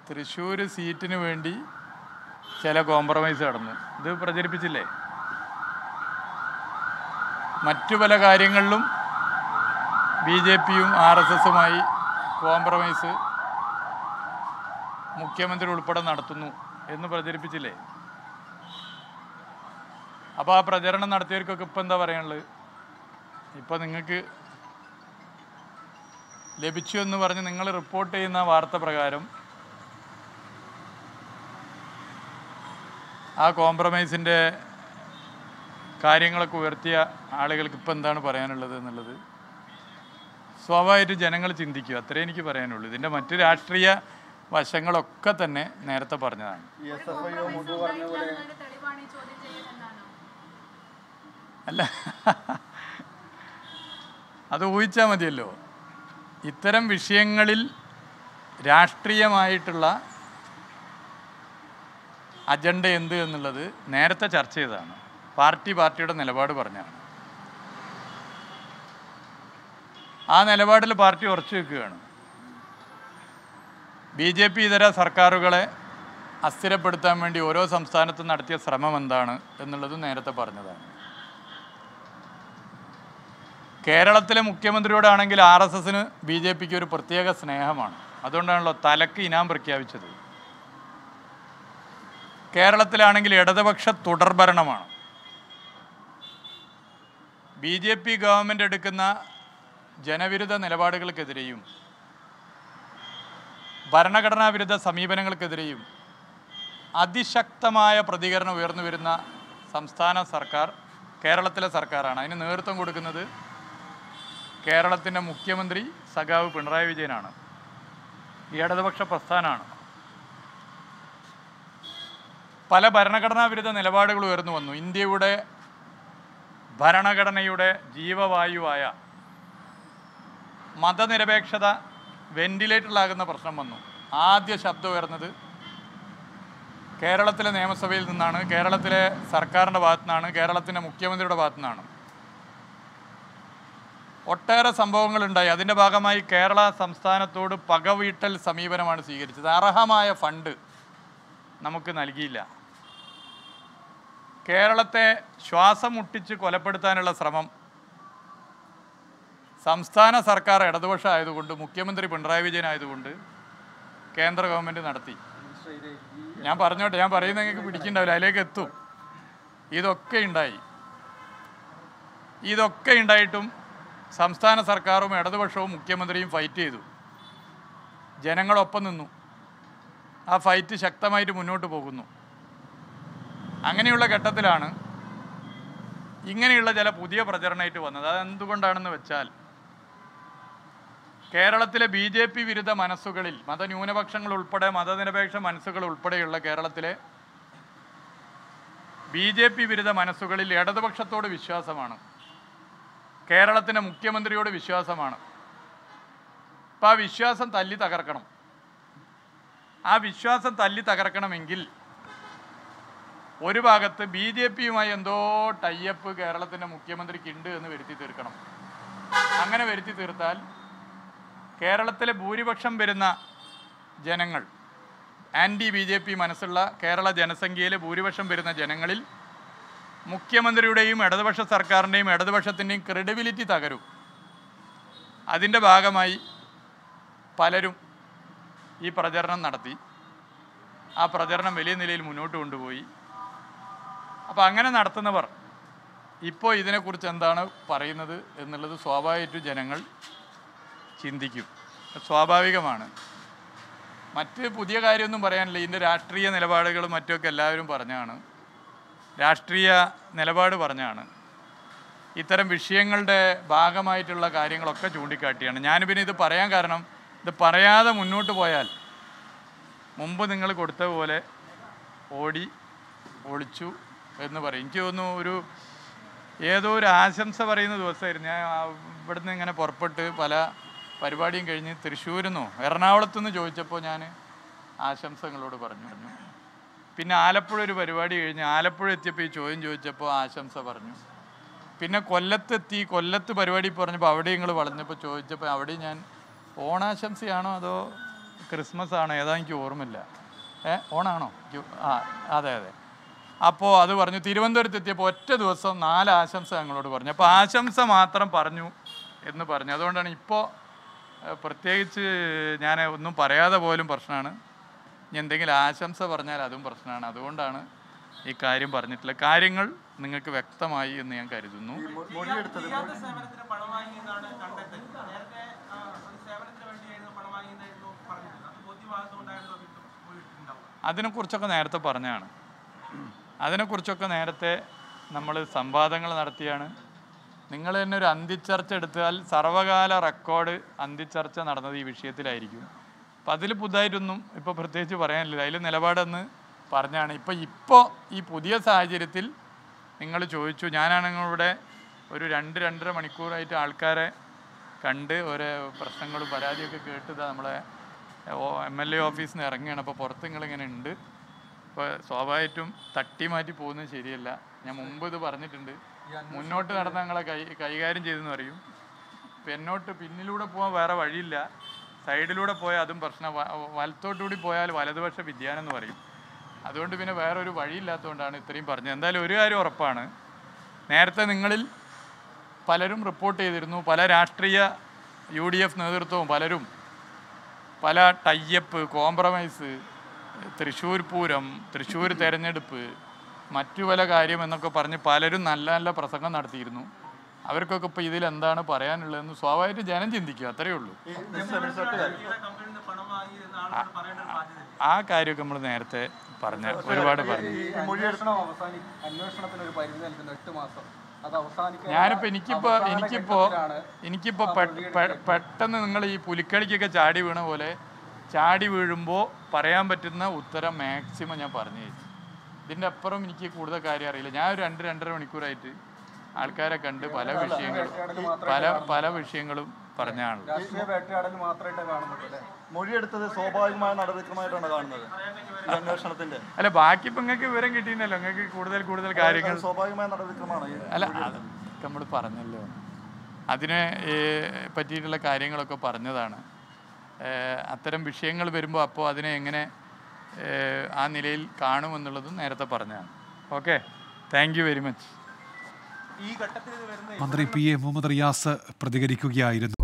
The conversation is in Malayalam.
തൃശ്ശൂർ സീറ്റിന് വേണ്ടി ചില കോംപ്രമൈസ് നടന്നു ഇത് പ്രചരിപ്പിച്ചില്ലേ മറ്റു പല കാര്യങ്ങളിലും ബി ജെ പിയും ആർ എസ് എസുമായി കോംപ്രമൈസ് മുഖ്യമന്ത്രി ഉൾപ്പെടെ നടത്തുന്നു എന്ന് പ്രചരിപ്പിച്ചില്ലേ അപ്പോൾ ആ പ്രചരണം നടത്തിയവർക്കൊക്കെ ഇപ്പം എന്താ പറയാനുള്ളത് ഇപ്പം നിങ്ങൾക്ക് ലഭിച്ചു എന്ന് പറഞ്ഞ് നിങ്ങൾ റിപ്പോർട്ട് ചെയ്യുന്ന വാർത്ത പ്രകാരം ആ കോംപ്രമൈസിൻ്റെ കാര്യങ്ങളൊക്കെ ഉയർത്തിയ ആളുകൾക്ക് ഇപ്പം എന്താണ് പറയാനുള്ളത് എന്നുള്ളത് സ്വാഭാവികമായിട്ടും ജനങ്ങൾ ചിന്തിക്കുക അത്രേ എനിക്ക് പറയാനുള്ളൂ ഇതിൻ്റെ മറ്റ് രാഷ്ട്രീയ വശങ്ങളൊക്കെ തന്നെ നേരത്തെ പറഞ്ഞതാണ് ഈ എസ് എഫ് ഐ മുമ്പ് പറഞ്ഞ പോലെ തെളിവാണ് ഈ ചോദ്യം ചെയ്യുന്നതെന്നാണോ അല്ല അത് ഊഹിച്ചാൽ മതിയല്ലോ ഇത്തരം വിഷയങ്ങളിൽ രാഷ്ട്രീയമായിട്ടുള്ള അജണ്ട എന്ത് എന്നുള്ളത് നേരത്തെ ചർച്ച ചെയ്തതാണ് പാർട്ടി പാർട്ടിയുടെ നിലപാട് പറഞ്ഞാണ് ആ നിലപാടിൽ പാർട്ടി ഉറച്ചു വെക്കുകയാണ് ബി ജെ പി ഇതര സർക്കാരുകളെ അസ്ഥിരപ്പെടുത്താൻ വേണ്ടി ഓരോ സംസ്ഥാനത്തും നടത്തിയ ശ്രമം എന്താണ് എന്നുള്ളത് നേരത്തെ പറഞ്ഞതാണ് കേരളത്തിലെ മുഖ്യമന്ത്രിയോടാണെങ്കിൽ ആർ എസ് എസിന് ബി ജെ പിക്ക് ഒരു പ്രത്യേക സ്നേഹമാണ് അതുകൊണ്ടാണല്ലോ തലക്ക് ഇനാം പ്രഖ്യാപിച്ചത് കേരളത്തിലാണെങ്കിൽ ഇടതുപക്ഷ തുടർഭരണമാണ് ബി ജെ പി ഗവൺമെൻറ് എടുക്കുന്ന ജനവിരുദ്ധ നിലപാടുകൾക്കെതിരെയും ഭരണഘടനാ വിരുദ്ധ സമീപനങ്ങൾക്കെതിരെയും അതിശക്തമായ പ്രതികരണം ഉയർന്നു വരുന്ന സംസ്ഥാന സർക്കാർ കേരളത്തിലെ സർക്കാരാണ് അതിന് നേതൃത്വം കൊടുക്കുന്നത് കേരളത്തിൻ്റെ മുഖ്യമന്ത്രി സഖാവ് പിണറായി വിജയനാണ് ഈ ഇടതുപക്ഷ പ്രസ്ഥാനമാണ് പല ഭരണഘടനാ വിരുദ്ധ നിലപാടുകൾ ഉയർന്നു വന്നു ഇന്ത്യയുടെ ഭരണഘടനയുടെ ജീവവായുവായ മതനിരപേക്ഷത വെന്റിലേറ്ററിലാകുന്ന പ്രശ്നം വന്നു ആദ്യ ശബ്ദം ഉയർന്നത് കേരളത്തിലെ നിയമസഭയിൽ നിന്നാണ് കേരളത്തിലെ സർക്കാരിൻ്റെ ഭാഗത്തു നിന്നാണ് കേരളത്തിൻ്റെ മുഖ്യമന്ത്രിയുടെ ഭാഗത്തു നിന്നാണ് ഒട്ടേറെ സംഭവങ്ങളുണ്ടായി അതിൻ്റെ ഭാഗമായി കേരള സംസ്ഥാനത്തോട് പകവീട്ടൽ സമീപനമാണ് സ്വീകരിച്ചത് അർഹമായ ഫണ്ട് നമുക്ക് നൽകിയില്ല കേരളത്തെ ശ്വാസം മുട്ടിച്ച് കൊലപ്പെടുത്താനുള്ള ശ്രമം സംസ്ഥാന സർക്കാർ ഇടതുപക്ഷം ആയതുകൊണ്ട് മുഖ്യമന്ത്രി പിണറായി വിജയൻ ആയതുകൊണ്ട് കേന്ദ്ര ഗവൺമെൻറ് നടത്തി ഞാൻ പറഞ്ഞോട്ടെ ഞാൻ പറയുന്നത് നിങ്ങൾക്ക് പിടിക്കണ്ടാവില്ല അതിലേക്ക് എത്തും ഇതൊക്കെ ഉണ്ടായി ഇതൊക്കെ ഉണ്ടായിട്ടും സംസ്ഥാന സർക്കാരും ഇടതുപക്ഷവും മുഖ്യമന്ത്രിയും ഫൈറ്റ് ചെയ്തു ജനങ്ങളൊപ്പം നിന്നു ആ ഫൈറ്റ് ശക്തമായിട്ട് മുന്നോട്ട് പോകുന്നു അങ്ങനെയുള്ള ഘട്ടത്തിലാണ് ഇങ്ങനെയുള്ള ചില പുതിയ പ്രചരണമായിട്ട് വന്നത് അതെന്തുകൊണ്ടാണെന്ന് വെച്ചാൽ കേരളത്തിലെ ബി ജെ പി വിരുദ്ധ മനസ്സുകളിൽ മതന്യൂനപക്ഷങ്ങൾ ഉൾപ്പെടെ മതനിരപേക്ഷ മനസ്സുകൾ ഉൾപ്പെടെയുള്ള കേരളത്തിലെ ബി ജെ പി വിരുദ്ധ മനസ്സുകളിൽ ഇടതുപക്ഷത്തോട് വിശ്വാസമാണ് കേരളത്തിൻ്റെ മുഖ്യമന്ത്രിയോട് വിശ്വാസമാണ് അപ്പം ആ വിശ്വാസം തല്ലി തകർക്കണം ആ വിശ്വാസം തല്ലി തകർക്കണമെങ്കിൽ ഒരു ഭാഗത്ത് ബി ജെ പിയുമായി എന്തോ ടൈപ്പ് കേരളത്തിൻ്റെ മുഖ്യമന്ത്രിക്ക് ഉണ്ട് എന്ന് വരുത്തി തീർക്കണം അങ്ങനെ വരുത്തി തീർത്താൽ കേരളത്തിലെ ഭൂരിപക്ഷം വരുന്ന ജനങ്ങൾ ആൻറ്റി ബി ജെ പി മനസ്സുള്ള കേരള ജനസംഖ്യയിലെ ഭൂരിപക്ഷം വരുന്ന ജനങ്ങളിൽ മുഖ്യമന്ത്രിയുടെയും ഇടതുപക്ഷ സർക്കാരിൻ്റെയും ഇടതുപക്ഷത്തിൻ്റെയും ക്രെഡിബിലിറ്റി തകരും അതിൻ്റെ ഭാഗമായി പലരും ഈ പ്രചരണം നടത്തി ആ പ്രചരണം വലിയ നിലയിൽ മുന്നോട്ട് കൊണ്ടുപോയി അപ്പോൾ അങ്ങനെ നടത്തുന്നവർ ഇപ്പോൾ ഇതിനെക്കുറിച്ച് എന്താണ് പറയുന്നത് എന്നുള്ളത് സ്വാഭാവികമായിട്ടും ജനങ്ങൾ ചിന്തിക്കും അത് സ്വാഭാവികമാണ് മറ്റ് പുതിയ കാര്യമൊന്നും പറയാനില്ല ഇതിൻ്റെ രാഷ്ട്രീയ നിലപാടുകളും മറ്റുമൊക്കെ എല്ലാവരും പറഞ്ഞാണ് രാഷ്ട്രീയ നിലപാട് പറഞ്ഞാണ് ഇത്തരം വിഷയങ്ങളുടെ ഭാഗമായിട്ടുള്ള കാര്യങ്ങളൊക്കെ ചൂണ്ടിക്കാട്ടിയാണ് ഞാൻ പിന്നെ ഇത് പറയാൻ കാരണം ഇത് പറയാതെ മുന്നോട്ട് പോയാൽ മുമ്പ് നിങ്ങൾ കൊടുത്ത പോലെ ഓടി ഒളിച്ചു എന്ന് പറയും എനിക്ക് തോന്നുന്നു ഒരു ഏതോ ഒരു ആശംസ പറയുന്ന ദിവസമായിരുന്നു ഞാൻ ആ ഇവിടുന്ന് ഇങ്ങനെ പുറപ്പെട്ട് പല പരിപാടിയും കഴിഞ്ഞ് തൃശ്ശൂരിൽ നിന്നോ എറണാകുളത്തു നിന്ന് ചോദിച്ചപ്പോൾ ഞാൻ ആശംസകളോട് പറഞ്ഞു പറഞ്ഞു പിന്നെ ആലപ്പുഴ ഒരു പരിപാടി കഴിഞ്ഞ് ആലപ്പുഴ എത്തിയപ്പോൾ ഈ ചോദ്യം ചോദിച്ചപ്പോൾ ആശംസ പറഞ്ഞു പിന്നെ കൊല്ലത്തെത്തി കൊല്ലത്ത് പരിപാടി പറഞ്ഞപ്പോൾ അവിടെ നിങ്ങൾ വളഞ്ഞപ്പോൾ ചോദിച്ചപ്പോൾ അവിടെ ഞാൻ ഓണാശംസയാണോ അതോ ക്രിസ്മസ് ആണോ ഏതാ എനിക്ക് ഓർമ്മയില്ല ഏ ഓണാണോ ജു- ആ അതെ അതെ അപ്പോൾ അത് പറഞ്ഞു തിരുവനന്തപുരത്ത് എത്തിയപ്പോൾ ഒറ്റ ദിവസം നാല് ആശംസ ഞങ്ങളോട് പറഞ്ഞു അപ്പോൾ ആശംസ മാത്രം പറഞ്ഞു എന്ന് പറഞ്ഞു അതുകൊണ്ടാണ് ഇപ്പോൾ പ്രത്യേകിച്ച് ഞാൻ ഒന്നും പറയാതെ പോലും പ്രശ്നമാണ് ഇനി എന്തെങ്കിലും ആശംസ പറഞ്ഞാൽ അതും പ്രശ്നമാണ് അതുകൊണ്ടാണ് ഈ കാര്യം പറഞ്ഞിട്ടുള്ള കാര്യങ്ങൾ നിങ്ങൾക്ക് വ്യക്തമായി എന്ന് ഞാൻ കരുതുന്നു ഈ മൊ- മൊഴിയെടുത്തത് ചെയ്യാത്ത സേവനത്തിന് പണം വാങ്ങിയെന്നാണ് കണ്ടെത്തൽ നേരത്തെ ആ, ഒരു സേവനത്തിന് വേണ്ടിയായിരുന്നു പണം വാങ്ങിയെന്നായിരുന്നു പറഞ്ഞത് അത് ബോധ്യമാകുന്നതുകൊണ്ടായിരുന്നു വീണ്ടും മൊഴിയിട്ടുണ്ടാവുക അതിനെക്കുറിച്ചൊക്കെ നേരത്തെ പറഞ്ഞാണ് അതിനെക്കുറിച്ചൊക്കെ നേരത്തെ നമ്മൾ സംവാദങ്ങൾ നടത്തിയാണ് നിങ്ങൾ തന്നെ ഒരു അന്തിച്ചർച്ച എടുത്താൽ സർവകാല റെക്കോർഡ് അന്തിച്ചർച്ച നടന്നത് ഈ വിഷയത്തിലായിരിക്കും അപ്പം അതിൽ പുതുതായിട്ടൊന്നും ഇപ്പോൾ പ്രത്യേകിച്ച് പറയാനില്ല അതിൽ നിലപാടെന്ന് പറഞ്ഞാണ് ഇപ്പോൾ ഇപ്പോൾ ഈ പുതിയ സാഹചര്യത്തിൽ നിങ്ങൾ ചോദിച്ചു ഞാനാണെങ്കിൽ ഇവിടെ ഒരു രണ്ട് രണ്ടര മണിക്കൂറായിട്ട് ആൾക്കാരെ കണ്ട് ഓരോ പ്രശ്നങ്ങളും പരാതിയൊക്കെ കേട്ട് ഇതാ നമ്മളെ എം എൽ എ ഓഫീസിൽ നിന്ന് ഇറങ്ങുകയാണ് അപ്പോൾ പുറത്ത് നിങ്ങളിങ്ങനെ ഉണ്ട് ഇപ്പോൾ സ്വാഭാവികമായിട്ടും തട്ടി മാറ്റി പോകുന്നത് ശരിയല്ല ഞാൻ മുമ്പ് ഇത് പറഞ്ഞിട്ടുണ്ട് മുന്നോട്ട് നടന്ന ഞങ്ങളെ കൈ കൈകാര്യം ചെയ്തെന്ന് പറയും പിന്നോട്ട് പിന്നിലൂടെ പോകാൻ വേറെ വഴിയില്ല സൈഡിലൂടെ പോയാൽ അതും പ്രശ്നം വ- വലത്തോട്ടുകൂടി പോയാൽ വലതുപക്ഷ വിദ്യാനം എന്ന് പറയും അതുകൊണ്ട് പിന്നെ വേറെ ഒരു വഴിയില്ലാത്തതുകൊണ്ടാണ് ഇത്രയും പറഞ്ഞത് എന്തായാലും ഒരു കാര്യം ഉറപ്പാണ് നേരത്തെ നിങ്ങളിൽ പലരും റിപ്പോർട്ട് ചെയ്തിരുന്നു പല രാഷ്ട്രീയ യു ഡി എഫ് നേതൃത്വവും പലരും പല ടയ്യപ്പ് കോംപ്രമൈസ് തൃശ്ശൂർ പൂരം തൃശ്ശൂർ തെരഞ്ഞെടുപ്പ് മറ്റു പല കാര്യം എന്നൊക്കെ പറഞ്ഞ് പലരും നല്ല നല്ല പ്രസംഗം നടത്തിയിരുന്നു അവർക്കൊക്കെ ഇപ്പോൾ ഇതിൽ എന്താണ് പറയാനുള്ളതെന്ന് സ്വാഭാവികമായിട്ട് ജനം ചിന്തിക്കുക അത്രയേ ഉള്ളൂ ഈ സെവൻ സെട്ടുകാർ ഈയുടെ കമ്പനിയിൽ നിന്ന് പണം വാങ്ങി എന്ന് ആളുകൾ പറയേണ്ട ഒരു ബാധ്യത ആ കാര്യമൊക്കെ നമ്മൾ നേരത്തെ പറഞ്ഞ ഒരുപാട് പറഞ്ഞു ഈ മൊഴിയെടുത്ത അന്വേഷണം അവസാനി അന്വേഷണത്തിന് ഒരു പരിധി നൽകുന്ന എട്ട് മാസം അത് അവസാനിക്കാൻ ഞാനിപ്പോൾ എനിക്കിപ്പോൾ അവസാന എനിക്കിപ്പോൾ ഘട്ടത്തിലാണ് എനിക്കിപ്പോൾ പെ- പെ- പെട്ടെന്ന് നിങ്ങൾ ഈ പുലിക്കളിക്കൊക്കെ ചാടി വീണ പോലെ ചാടി വീഴുമ്പോൾ പറയാൻ പറ്റുന്ന ഉത്തരം മാക്സിമം ഞാൻ പറഞ്ഞു കഴിച്ചു ഇതിൻ്റെ അപ്പുറം എനിക്ക് കൂടുതൽ കാര്യം അറിയില്ല ഞാൻ ഒരു രണ്ട് രണ്ടര മണിക്കൂറായിട്ട് ആൾക്കാരെ കണ്ട് പല വിഷയങ്ങളും പല പല വിഷയങ്ങളും പറഞ്ഞാണല്ലോ രാഷ്ട്രീയ വേട്ടയാടൽ മാത്രമായിട്ട് കാണുന്നുള്ളൂ അല്ലേ മൊഴിയെടുത്തത് സ്വാഭാവികമായ നടപടിക്രമമായിട്ടാണ് കാണുന്നത് ഈ അന്വേഷണത്തിന്റെ അല്ല ബാക്കി ഇപ്പം നിങ്ങൾക്ക് വിവരം കിട്ടിയില്ലല്ലോ നിങ്ങൾക്ക് കൂടുതൽ കൂടുതൽ കാര്യങ്ങൾ സ്വാഭാവികമായ നടപടിക്രമമാണ് ഈ അല്ല അത് നമ്മൾ പറഞ്ഞല്ലോ അതിനെ ഏ, പറ്റിയിട്ടുള്ള കാര്യങ്ങളൊക്കെ പറഞ്ഞതാണ് ഏ, അത്തരം വിഷയങ്ങൾ വരുമ്പോൾ അപ്പോൾ അതിനെ എങ്ങനെ ഏ, ആ നിലയിൽ കാണുമെന്നുള്ളതും നേരത്തെ പറഞ്ഞതാണ് okay thank you very much ഈ ഘട്ടത്തിൽ ഇത് വരുന്ന മന്ത്രി പി എ മുഹമ്മദ് റിയാസ് പ്രതികരിക്കുകയായിരുന്നു